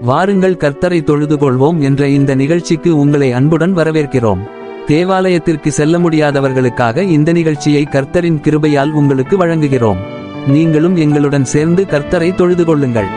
வாருங்கள் கர்த்தரை தொழுது கொள்வோம் என்ற இந்த நிகழ்ச்சிக்கு உங்களை அன்புடன் வரவேற்கிறோம் தேவாலயத்திற்கு செல்ல முடியாதவர்களுக்காக இந்த நிகழ்ச்சியை கர்த்தரின் கிருபையால் உங்களுக்கு வழங்குகிறோம் நீங்களும் எங்களுடன் சேர்ந்து கர்த்தரை தொழுது கொள்ளுங்கள்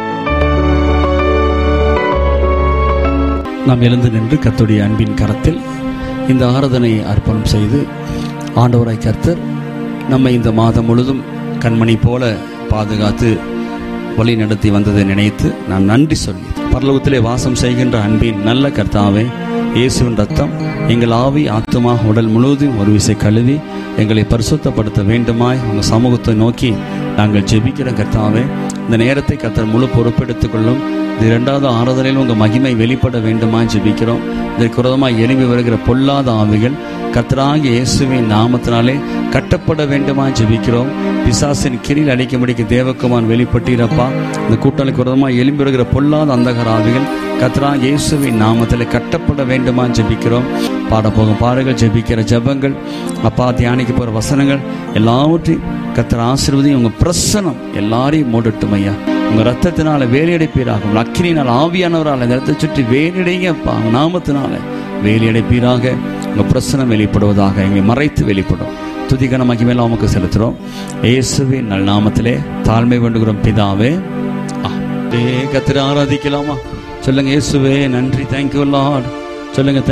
நாம் எழுந்து நின்று கர்த்தருடைய அன்பின் கரத்தில் இந்த ஆராதனையை அர்ப்பணம் செய்து ஆண்டவராய் கர்த்தர் நம்மை இந்த மாதம் முழுதும் கண்மணி போல பாதுகாத்து வழி நடத்தி வந்ததை நினைத்து நான் நன்றி சொல்லி பரலோகத்திலே வாசம் செய்கின்ற அன்பின் நல்ல கர்த்தாவே இயேசுவின் ரத்தம் எங்கள் ஆவி ஆத்துமா உடல் முழுவதும் ஒரு விசை கழுவி எங்களை பரிசுத்தப்படுத்த வேண்டுமாய் உங்கள் சமூகத்தை நோக்கி நாங்கள் ஜெபிக்கிற கர்த்தாவே இந்த நேரத்தை கர்த்தர் முழு பொறுப்பெடுத்துக் கொள்ளும் இந்த இரண்டாவது ஆறுதலில் உங்கள் மகிமை வெளிப்பட வேண்டுமா ஜெபிக்கிறோம் இதற்கு விரோதமாக எழுப்பி வருகிற பொல்லாத ஆவிகள் கர்த்தராகிய இயேசுவின் நாமத்தினாலே கட்டப்பட வேண்டுமா ஜெபிக்கிறோம் பிசாசின் கிரியில் அடிக்கும்படிக்கு தேவக்குமான் வெளிப்பட்டீரப்பா இந்த கூட்டணிக்கு விரோதமாக எழும்பி வருகிற பொல்லாத அந்தகர ஆவிகள் கத்ரா இயேசுவின் நாமத்தில் கட்டப்பட வேண்டுமா ஜெபிக்கிறோம் பாட போகும் பாடல்கள் ஜெபிக்கிற ஜெபங்கள் அப்பா தியானிக்க போகிற வசனங்கள் எல்லாவற்றையும் கத்திர ஆசீர்வதியும் உங்க பிரசனம் எல்லாரையும் மூடட்டும் ஐயா உங்க ரத்தத்தினால வேலையடைப்பீராக உங்க அக்கினியினால் ஆவியானவரால் இந்த இடத்தை சுற்றி வேலையடைங்கப்பா உங்க நாமத்தினால வேலையடைப்பீராக உங்க பிரசனம் வெளிப்படுவதாக எங்களை மறைத்து வெளிப்படும் துதிகன மகிமையில உமக்கு செலுத்துறோம் இயேசுவின் நல் நாமத்திலே தாழ்மை வேண்டுகிறோம் பிதாவே கத்திர ஆராதிக்கலாமா சொல்லுங்க இயேசுவே நன்றி தேங்க்யூ லார்ட் சொல்லுங்க